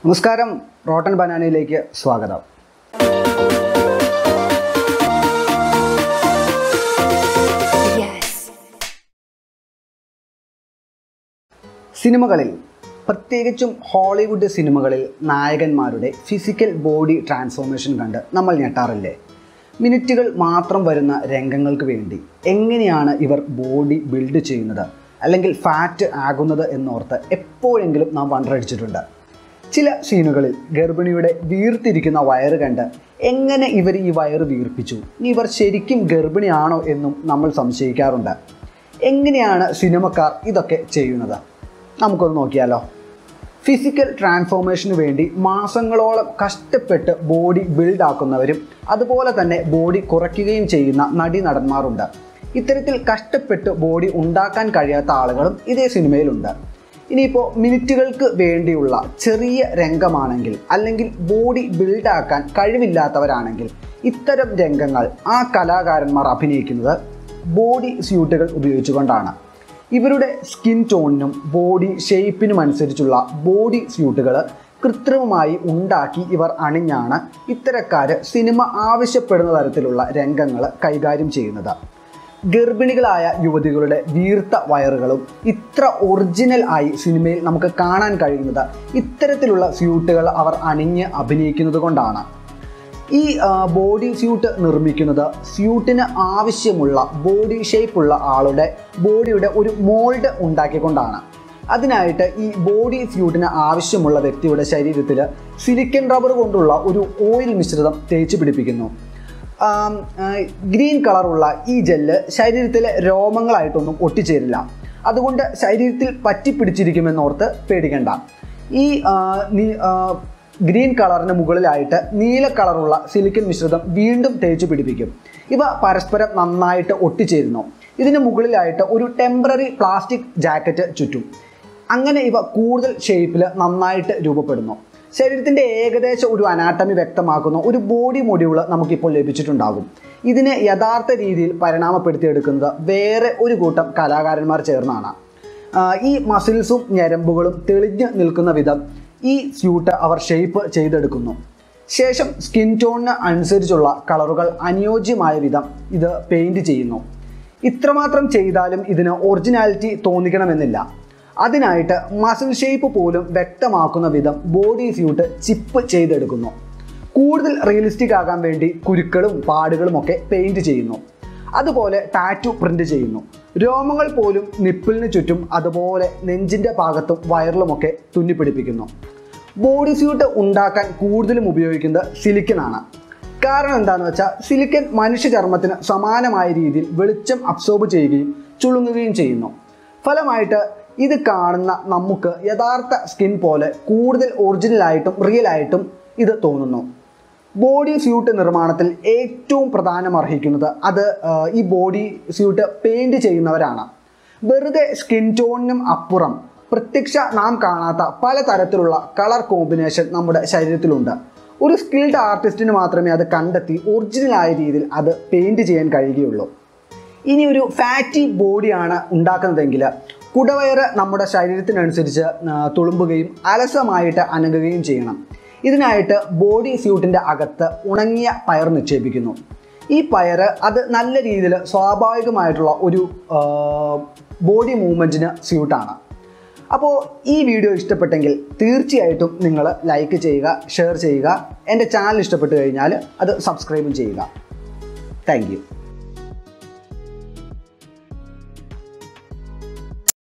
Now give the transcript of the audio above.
നമസ്കാരം റോട്ടൻ ബനാനയിലേക്ക് സ്വാഗതം Yes. സിനിമകളിൽ പ്രത്യേകിച്ചും ഹോളിവുഡ് സിനിമകളിൽ നായകന്മാരുടെ ഫിസിക്കൽ ബോഡി ട്രാൻസ്ഫോർമേഷൻ കണ്ട് നമ്മൾ ഞെട്ടാറില്ലേ മിനിറ്റുകൾ മാത്രം വരുന്ന രംഗങ്ങൾക്ക് വേണ്ടി എങ്ങനെയാണ് ഇവർ ബോഡി ബിൽഡ് ചെയ്യുന്നത് അല്ലെങ്കിൽ ഫാറ്റ് ആകുന്നത് എന്നോർത്ത് എപ്പോഴെങ്കിലും നാം വണ്ടടിച്ചിട്ടുണ്ട് ചില സീനുകളിൽ ഗർഭിണിയുടെ വീർത്തിരിക്കുന്ന വയറ് കണ്ട് എങ്ങനെ ഇവർ ഈ വയറ് വീർപ്പിച്ചു ഇനി ഇവർ ശരിക്കും ഗർഭിണിയാണോ എന്നും നമ്മൾ സംശയിക്കാറുണ്ട് എങ്ങനെയാണ് സിനിമക്കാർ ഇതൊക്കെ ചെയ്യുന്നത് നമുക്കൊന്ന് നോക്കിയാലോ ഫിസിക്കൽ ട്രാൻസ്ഫോർമേഷന് വേണ്ടി മാസങ്ങളോളം കഷ്ടപ്പെട്ട് ബോഡി ബിൽഡ് ആക്കുന്നവരും അതുപോലെ തന്നെ ബോഡി കുറയ്ക്കുകയും ചെയ്യുന്ന നടീനടന്മാരുണ്ട് ഇത്തരത്തിൽ കഷ്ടപ്പെട്ട് ബോഡി ഉണ്ടാക്കാൻ കഴിയാത്ത ആളുകളും ഇതേ സിനിമയിലുണ്ട് ഇനിയിപ്പോൾ മിനിറ്റുകൾക്ക് വേണ്ടിയുള്ള ചെറിയ രംഗമാണെങ്കിൽ അല്ലെങ്കിൽ ബോഡി ബിൽഡാക്കാൻ കഴിവില്ലാത്തവരാണെങ്കിൽ ഇത്തരം രംഗങ്ങൾ ആ കലാകാരന്മാർ അഭിനയിക്കുന്നത് ബോഡി സ്യൂട്ടുകൾ ഉപയോഗിച്ചുകൊണ്ടാണ് ഇവരുടെ സ്കിൻ ടോണിനും ബോഡി ഷേപ്പിനും അനുസരിച്ചുള്ള ബോഡി സ്യൂട്ടുകൾ കൃത്രിമമായി ഉണ്ടാക്കി ഇവർ അണിഞ്ഞാണ് ഇത്തരക്കാർ സിനിമ ആവശ്യപ്പെടുന്ന തരത്തിലുള്ള രംഗങ്ങൾ കൈകാര്യം ചെയ്യുന്നത് ഗർഭിണികളായ യുവതികളുടെ വീർത്ത വയറുകളും ഇത്ര ഒറിജിനൽ ആയി സിനിമയിൽ നമുക്ക് കാണാൻ കഴിയുന്നത് ഇത്തരത്തിലുള്ള സ്യൂട്ടുകൾ അവർ അണിഞ്ഞ് അഭിനയിക്കുന്നത് കൊണ്ടാണ് ഈ ആ, ബോഡി സ്യൂട്ട് നിർമ്മിക്കുന്നത് സ്യൂട്ടിന് ആവശ്യമുള്ള ബോഡി ഷേപ്പുള്ള ആളുടെ ബോഡിയുടെ ഒരു മോൾഡ് ഉണ്ടാക്കിക്കൊണ്ടാണ് അതിനായിട്ട് ഈ ബോഡി സ്യൂട്ടിന് ആവശ്യമുള്ള വ്യക്തിയുടെ ശരീരത്തിൽ സിലിക്കൺ റബ്ബർ കൊണ്ടുള്ള ഒരു ഓയിൽ മിശ്രിതം തേച്ച് പിടിപ്പിക്കുന്നു ആം, ആ, ഗ്രീൻ കളറുള്ള ഈ ജെല്ല് ശരീരത്തിലെ രോമങ്ങളായിട്ടൊന്നും ഒട്ടിച്ചേരില്ല അതുകൊണ്ട് ശരീരത്തിൽ പറ്റിപ്പിടിച്ചിരിക്കുമെന്നോർത്ത് പേടിക്കണ്ട ഈ ആ, നീ- ആ, ഗ്രീൻ കളറിന് മുകളിലായിട്ട് നീല കളറുള്ള സിലിക്കൺ മിശ്രിതം വീണ്ടും തേച്ച് പിടിപ്പിക്കും ഇവ പരസ്പരം നന്നായിട്ട് ഒട്ടിച്ചേരുന്നു ഇതിന് മുകളിലായിട്ട് ഒരു ടെമ്പററി പ്ലാസ്റ്റിക് ജാക്കറ്റ് ചുറ്റും അങ്ങനെ ഇവ കൂടുതൽ ഷേപ്പിൽ നന്നായിട്ട് രൂപപ്പെടുന്നു ശരീരത്തിൻ്റെ ഏകദേശം ഒരു അനാട്ടമി വ്യക്തമാക്കുന്ന ഒരു ബോഡി മൊഡ്യൂൾ നമുക്കിപ്പോൾ ലഭിച്ചിട്ടുണ്ടാകും ഇതിനെ യഥാർത്ഥ രീതിയിൽ പരിണാമപ്പെടുത്തിയെടുക്കുന്നത് വേറെ ഒരു കൂട്ടം കലാകാരന്മാർ ചേർന്നാണ് ആ, ഈ മസിൽസും ഞരമ്പുകളും തെളിഞ്ഞ് നിൽക്കുന്ന വിധം ഈ സ്യൂട്ട് അവർ ഷേപ്പ് ചെയ്തെടുക്കുന്നു ശേഷം സ്കിൻ ടോണിന് അനുസരിച്ചുള്ള കളറുകൾ അനുയോജ്യമായ വിധം ഇത് പെയിൻറ് ചെയ്യുന്നു ഇത്രമാത്രം ചെയ്താലും ഇതിന് ഒറിജിനാലിറ്റി തോന്നിക്കണമെന്നില്ല അതിനായിട്ട് മസിൽ ഷേപ്പ് പോലും വ്യക്തമാക്കുന്ന വിധം ബോഡി സ്യൂട്ട് ചിപ്പ് ചെയ്തെടുക്കുന്നു കൂടുതൽ റിയലിസ്റ്റിക് ആകാൻ വേണ്ടി കുരുക്കളും പാടുകളും ഒക്കെ പെയിൻറ് ചെയ്യുന്നു അതുപോലെ ടാറ്റു പ്രിന്റ് ചെയ്യുന്നു രോമങ്ങൾ പോലും നിപ്പിളിന് ചുറ്റും അതുപോലെ നെഞ്ചിൻ്റെ ഭാഗത്തും വയറിലുമൊക്കെ തുന്നിപ്പിടിപ്പിക്കുന്നു ബോഡി സ്യൂട്ട് ഉണ്ടാക്കാൻ കൂടുതലും ഉപയോഗിക്കുന്നത് സിലിക്കൺ ആണ് കാരണം എന്താണെന്ന് വെച്ചാൽ സിലിക്കൺ മനുഷ്യ ചർമ്മത്തിന് സമാനമായ രീതിയിൽ വെളിച്ചം അബ്സോർബ് ചെയ്യുകയും ചുളുങ്ങുകയും ചെയ്യുന്നു ഫലമായിട്ട് ഇത് കാണുന്ന നമുക്ക് യഥാർത്ഥ സ്കിൻ പോലെ കൂടുതൽ ഒറിജിനലായിട്ടും റിയൽ ആയിട്ടും ഇത് തോന്നുന്നു ബോഡി സ്യൂട്ട് നിർമ്മാണത്തിൽ ഏറ്റവും പ്രധാനം അർഹിക്കുന്നത് അത് ആ, ഈ ബോഡി സ്യൂട്ട് പെയിൻറ് ചെയ്യുന്നവരാണ് വെറുതെ സ്കിൻ ടോണിനും അപ്പുറം പ്രത്യക്ഷ നാം കാണാത്ത പലതരത്തിലുള്ള കളർ കോമ്പിനേഷൻ നമ്മുടെ ശരീരത്തിലുണ്ട് ഒരു സ്കിൽഡ് ആർട്ടിസ്റ്റിന് മാത്രമേ അത് കണ്ടെത്തി ഒറിജിനലായ രീതിയിൽ അത് പെയിൻറ് ചെയ്യാൻ കഴിയുകയുള്ളൂ ഇനി ഒരു ഫാറ്റി ബോഡിയാണ് ഉണ്ടാക്കുന്നതെങ്കിൽ കുടവയറ് നമ്മുടെ ശരീരത്തിനനുസരിച്ച് ആ, തുളുമ്പുകയും അലസമായിട്ട് അനങ്ങുകയും ചെയ്യണം ഇതിനായിട്ട് ബോഡി സ്യൂട്ടിൻ്റെ അകത്ത് ഉണങ്ങിയ പയർ നിക്ഷേപിക്കുന്നു ഈ പയറ് അത് നല്ല രീതിയിൽ സ്വാഭാവികമായിട്ടുള്ള ഒരു ആ, ബോഡി മൂവ്മെൻറ്റിന് സ്യൂട്ടാണ് അപ്പോൾ ഈ വീഡിയോ ഇഷ്ടപ്പെട്ടെങ്കിൽ തീർച്ചയായിട്ടും നിങ്ങൾ ലൈക്ക് ചെയ്യുക ഷെയർ ചെയ്യുക എൻ്റെ ചാനൽ ഇഷ്ടപ്പെട്ട് കഴിഞ്ഞാൽ അത് സബ്സ്ക്രൈബും ചെയ്യുക താങ്ക് യു